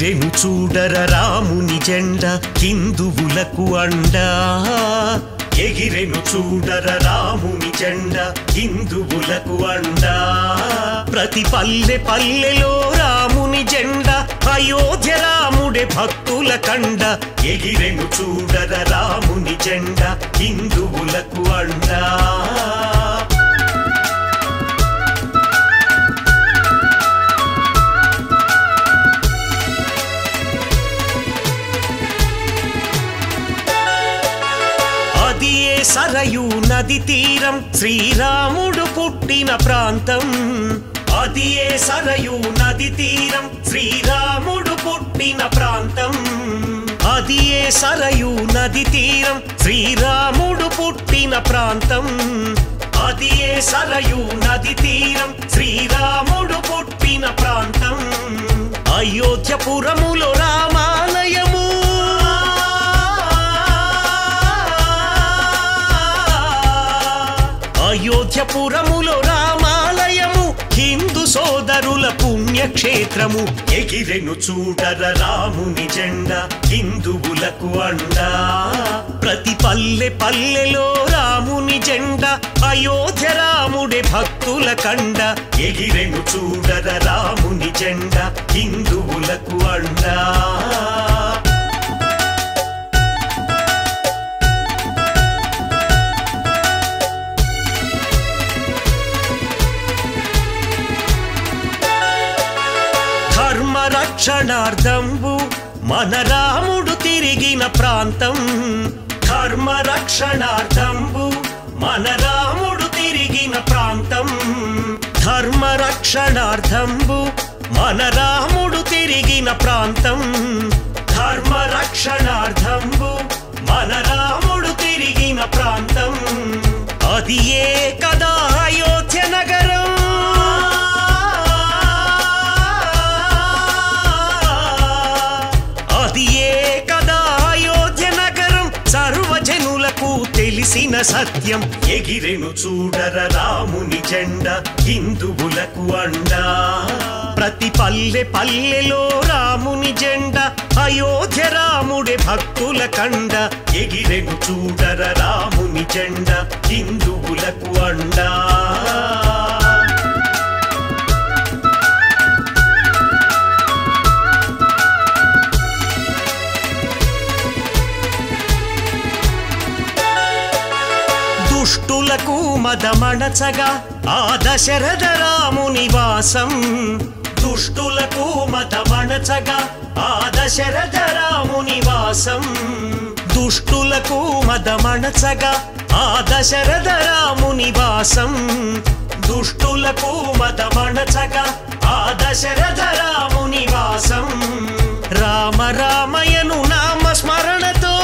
ఎగిరెను చూడర రాముని జెండ హిందువులకు అండా ఎగిరెను చూడర రాముని జెండ హిందువులకు అండా ప్రతి పల్లె పల్లెలో రాముని జెండ అయోధ్య రాముడే భక్తుల కండ ఎగిరెను చూడర రాముని జెండ హిందువులకు అండా అది ఏ సరయు నది తీరం శ్రీరాముడు పుట్టిన ప్రాంతం అది ఏ సరయు నది తీరం శ్రీరాముడు పుట్టిన ప్రాంతం అది ఏ సరయు నది తీరం శ్రీరాముడు పుట్టిన ప్రాంతం అది ఏ సరయు నది తీరం శ్రీరాముడు పుట్టిన ప్రాంతం అయోధ్యపురములో రామాలయము అయోధ్యపురములో రామాలయము హిందూ సోదరుల పుణ్యక్షేత్రము ఎగిరెను చూడర రాముని జెండ హిందువులకు అండా ప్రతి పల్లె పల్లెలో రాముని జెండ అయోధ్య రాముడే భక్తుల కండ ఎగిరెను చూడర రాముని జెండ హిందువులకు అండా ధర్మ రక్షణార్థంబు మన రాముడు తిరిగిన ప్రాంతం ధర్మ రక్షణార్థంబు మన రాముడు తిరిగిన ప్రాంతం ధర్మ రక్షణార్థంబు మన రాముడు తిరిగిన ప్రాంతం ధర్మ రక్షణార్థంబు మన రాముడు తిరిగిన ప్రాంతం అది ఏ కదా అయోధ్య నగరం అది ఏ కదా అయోధ్య నగరం సర్వజనులకు తెలిసిన సత్యం ఎగిరెను చూడర రాముని జెండ హిందువులకు అండా ప్రతి పల్లె పల్లెలో రాముని జెండ అయోధ్య రాముడే భక్తుల కండ ఎగిరెను చూడర రాముని జెండ హిందువులకు అండా దుష్టులకు మదమణచగా ఆ దశరథ రాముని వాసం దుష్టులకు మదమణచగా ఆ దశరథ రాముని వాసం దుష్టులకు మదమణచగా ఆ దశరథ రాముని వాసం దుష్టులకు మదమణచగా ఆ దశరథ రాముని వాసం రామ రామయను నామ స్మరణతో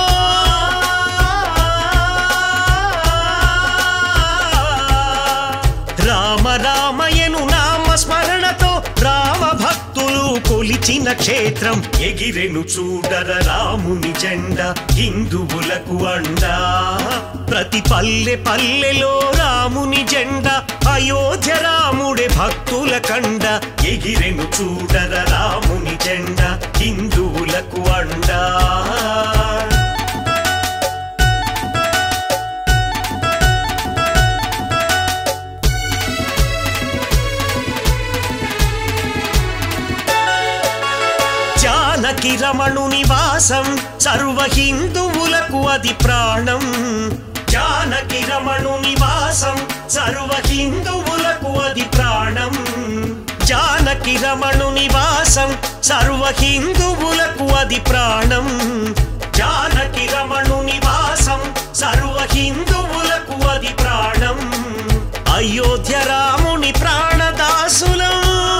రామ రామయను నామ స్మరణతో రామ భక్తులు కొలిచిన క్షేత్రం ఎగిరెను చూడర రాముని జెండ హిందువులకు అండా ప్రతి పల్లె పల్లెలో రాముని జెండ అయోధ్య రాముడే భక్తుల కండ ఎగిరెను చూడర రాముని జెండ హిందువులకు అండా జానకి రమణు నివాసం సర్వ హిందువులకు అది ప్రాణం జానకి రమణు నివాసం సర్వ హిందువులకు అది ప్రాణం జానకి రమణు నివాసం సర్వ హిందువులకు అది ప్రాణం జానకి రమణు నివాసం సర్వ హిందువులకు అది ప్రాణం అయోధ్య రాముని ప్రాణదాసులం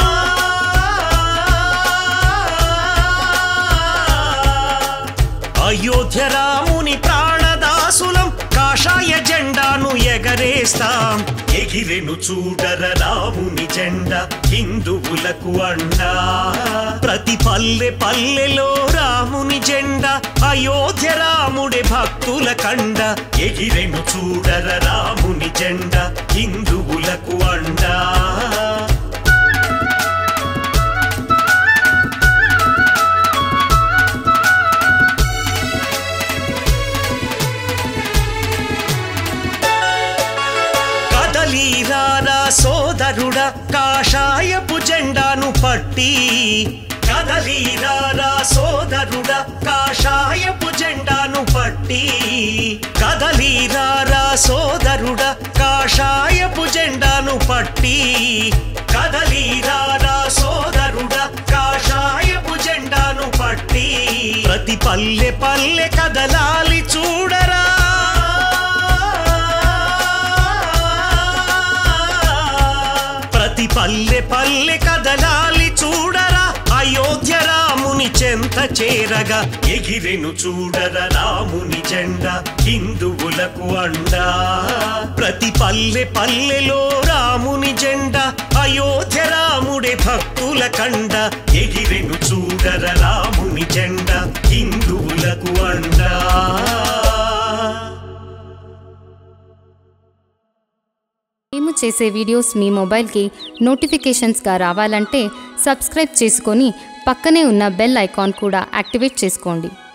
అయోధ్య రాముని ప్రాణదాసులం కాషాయ జెండాను ఎగరేస్తాం ఎగిరెను చూడర రాముని జెండ హిందువులకు అండా ప్రతి పల్లె పల్లెలో రాముని జెండ అయోధ్య రాముడే భక్తుల కండ ఎగిరెను చూడర రాముని జెండ హిందువులకు అండా పట్టి కదలీరారా సోదరుడ కాషాయపు జెండాను పట్టి కదలీరారా సోదరుడ కాషాయపు జెండాను పట్టి కదలీరారా సోదరుడ కాషాయపు జెండాను పట్టి ప్రతి పల్లె పల్లె కదలాలి చూడరా ప్రతి పల్లె పల్లె కదలాలి చూడరా అయోధ్య రాముని చెంత చేరగా ఎగిరెను చూడరా రాముని జెండా హిందువులకు అండా ప్రతి పల్లె పల్లెలో రాముని జెండా అయోధ్య రాముడే భక్తుల కండ ఎగిరెను చూడరా రాముని జెండా హిందువులకు అండా మేము చేసే వీడియోస్ మీ మొబైల్కి నోటిఫికేషన్స్గా రావాలంటే సబ్స్క్రైబ్ చేసుకొని పక్కనే ఉన్న బెల్ ఐకాన్ కూడా యాక్టివేట్ చేసుకోండి